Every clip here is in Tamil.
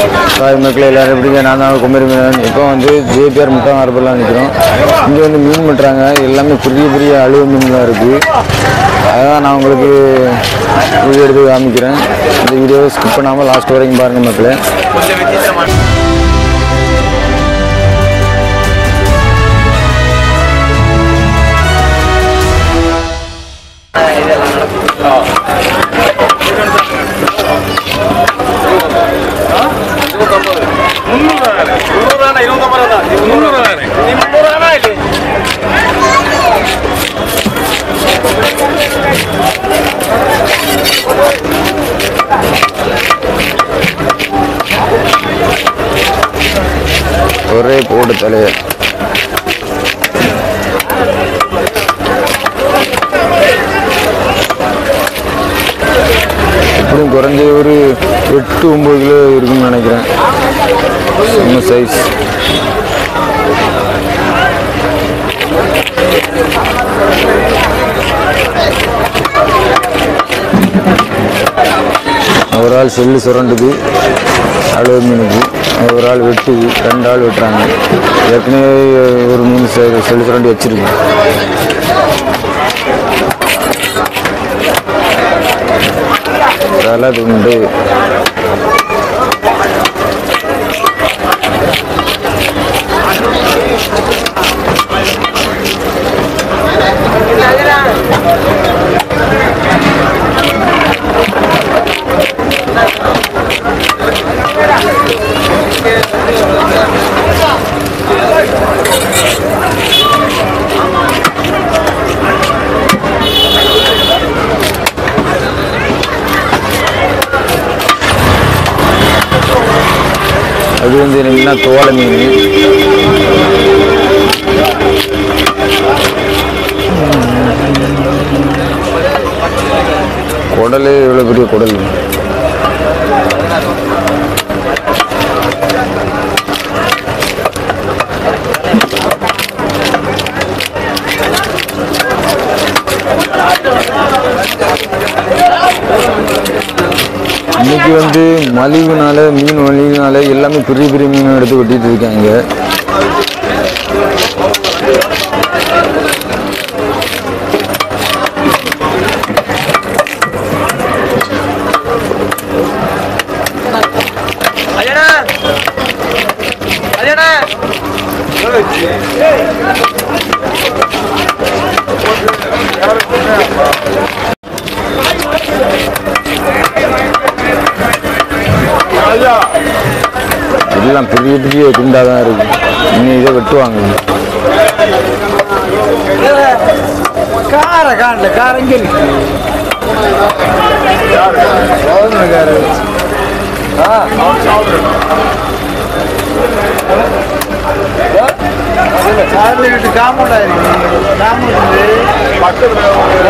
சாய் மக்கள் எல்லாரும் எப்படிங்க நான் தான் குமரி மீன் இப்போ வந்து ஜேபிஆர் முட்டை மார்பெல்லாம் நிற்கிறோம் இங்கே வந்து மீன் பண்ணுறாங்க எல்லாமே பெரிய பெரிய அழுவு மீன்லாம் இருக்குது அதான் நான் உங்களுக்கு வீடியோ எடுத்து காமிக்கிறேன் இந்த வீடியோவை ஸ்கிப் பண்ணாமல் லாஸ்ட் வரைக்கும் பாருங்கள் மக்களே கொஞ்சம் வித்தியாசமான ஒரே போடு தலையை எப்படியும் குறைஞ்ச ஒரு எட்டு ஒம்பது கிலோ இருக்குன்னு நினைக்கிறேன் சின்ன சைஸ் ஒரு ஆள் செல்லு சுரண்டுது அழுவு மீனுக்கு ஒரு ஆள் வெட்டுது ரெண்டு ஆள் வெட்டுறாங்க ஏற்கனவே ஒரு மீன் செ- செல்லு சுரண்டி வச்சிருக்கு தலை துண்டு அது வந்து என்னன்னா தோலை மீன் குடலே இவ்வளோ பெரிய குடல் இன்னைக்கு வந்து மலிவுனால மீன் மலிவுனால எல்லாமே பெரிய பெரிய மீன் எடுத்து வெட்டிட்டு இருக்காங்க அஜனா அஜனா எல்லாம் பெரிய பெரிய குண்டாக தான் இருக்கு இன்னும் இதை வெட்டுவாங்க கார காணல கார இங்க இருக்கு சோதனை கார சார்லி வீட்டு காம்பவுண்டா இருக்கு காம்பவுண்ட்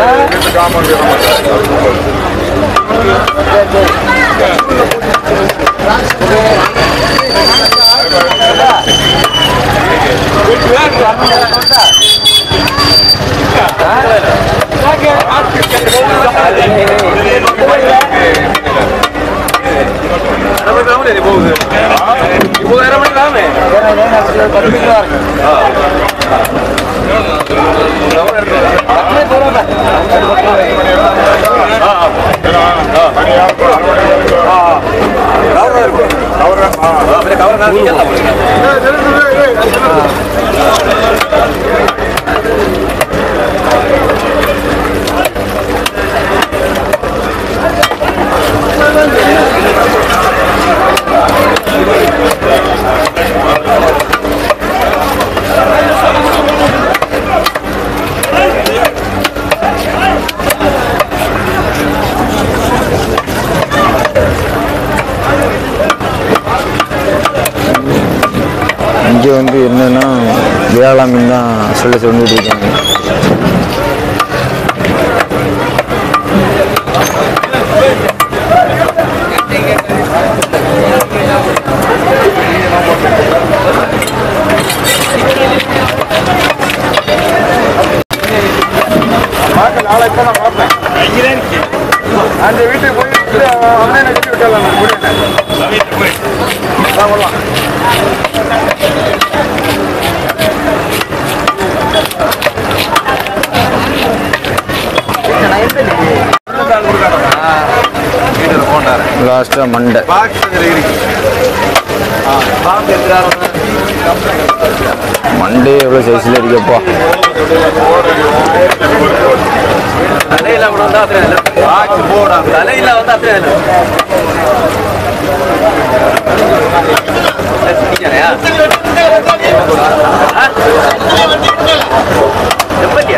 இங்கே வந்து என்னன்னா வேளாண் மீன் தான் சொல்ல சொல்லிட்டு இருக்காங்க நாளைக்கு நான் பார்ப்பேன் அந்த வீட்டுக்கு போயிட்டு அண்ணனை கட்டி விட்டலாம் லாஸ்ட்டாக மண்டை மண்டே எவ்வளோ சைஸில் இருக்கப்பா தலையில கூட வந்து அத்தனை இல்லை தலையில வந்து அத்தனை இல்லை எப்படியா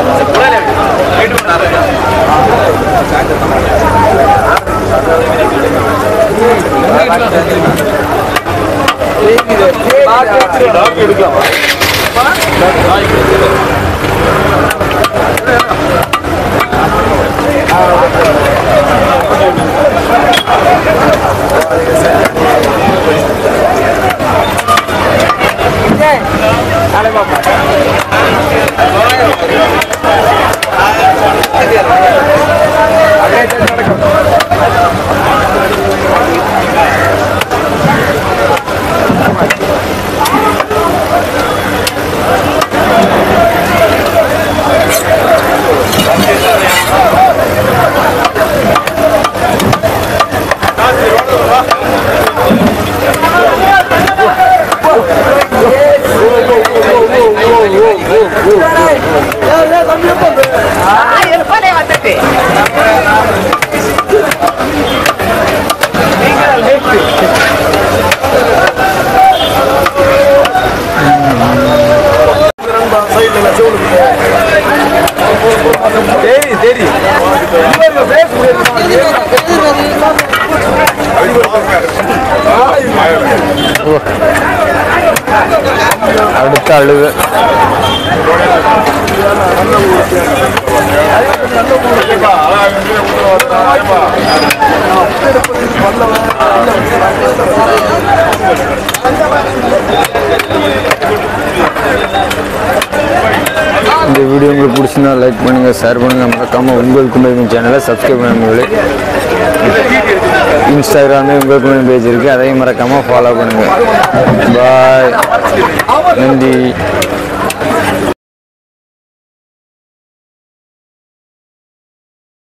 தேடி தேடி அடுத்த அழுகு இந்த வீடியோ உங்களுக்கு பிடிச்சிருந்தா லைக் பண்ணுங்கள் ஷேர் பண்ணுங்கள் மறக்காமல் உங்கள் கும்பகம் சேனலை சப்ஸ்கிரைப் பண்ணுங்களே இன்ஸ்டாகிராமில் உங்கள் கும்பகம் பேஜ் இருக்குது அதையும் மறக்காமல் ஃபாலோ பண்ணுங்கள் பாய் நன்றி